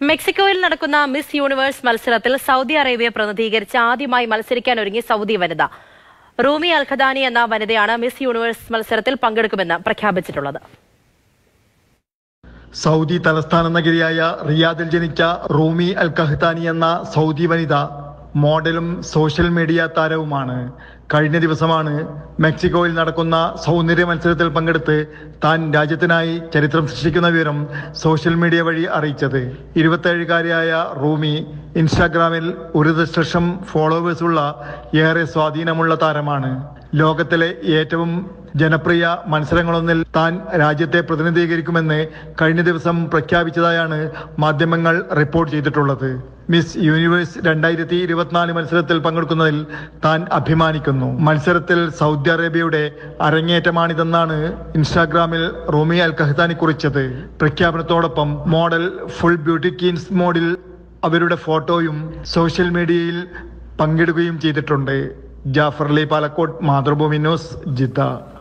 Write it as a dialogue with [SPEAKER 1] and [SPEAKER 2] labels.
[SPEAKER 1] മെക്സിക്കോയിൽ നടക്കുന്ന Miss Universe മത്സരത്തിൽ സൗദി അറേബ്യ പ്രതിനിധീകരിച്ച് ആദ്യമായി മത്സരിക്കാൻ ഒരുങ്ങി സൗദി വനിത റൂമി അൽഖദാനി എന്ന വനിതയാണ് മിസ് യൂണിവേഴ്സ് മത്സരത്തിൽ പങ്കെടുക്കുമെന്ന് പ്രഖ്യാപിച്ചിട്ടുള്ളത്
[SPEAKER 2] സൗദി തലസ്ഥാന നഗരിയായ റിയാദിൽ ജനിച്ച റൂമി അൽ കഹ്താനി എന്ന സൗദി വനിത മോഡലും സോഷ്യൽ മീഡിയ താരവുമാണ് കഴിഞ്ഞ ദിവസമാണ് മെക്സിക്കോയിൽ നടക്കുന്ന സൗന്ദര്യ മത്സരത്തിൽ പങ്കെടുത്ത് താൻ രാജ്യത്തിനായി ചരിത്രം സൃഷ്ടിക്കുന്ന വിവരം സോഷ്യൽ മീഡിയ വഴി അറിയിച്ചത് ഇരുപത്തേഴുകാരിയായ റൂമി ഇൻസ്റ്റാഗ്രാമിൽ ഒരു ദശലക്ഷം ഫോളോവേഴ്സ് ഉള്ള ഏറെ സ്വാധീനമുള്ള താരമാണ് ലോകത്തിലെ ഏറ്റവും ജനപ്രിയ മത്സരങ്ങളൊന്നിൽ താൻ രാജ്യത്തെ പ്രതിനിധീകരിക്കുമെന്ന് കഴിഞ്ഞ ദിവസം പ്രഖ്യാപിച്ചതായാണ് മാധ്യമങ്ങൾ റിപ്പോർട്ട് ചെയ്തിട്ടുള്ളത് മിസ് യൂണിവേഴ്സ് രണ്ടായിരത്തി ഇരുപത്തിനാല് മത്സരത്തിൽ പങ്കെടുക്കുന്നതിൽ താൻ അഭിമാനിക്കുന്നു മത്സരത്തിൽ സൗദി അറേബ്യയുടെ അരങ്ങേറ്റമാണിതെന്നാണ് ഇൻസ്റ്റാഗ്രാമിൽ റൂമി അൽ കഹ്താനി കുറിച്ചത് പ്രഖ്യാപനത്തോടൊപ്പം മോഡൽ ഫുൾ ബ്യൂട്ടി കീൻസ് മോഡിൽ അവരുടെ ഫോട്ടോയും സോഷ്യൽ മീഡിയയിൽ പങ്കിടുകയും ചെയ്തിട്ടുണ്ട് ജാഫർ അലി പാലക്കോട്ട് മാതൃഭൂമി ന്യൂസ് ജിദ്ദ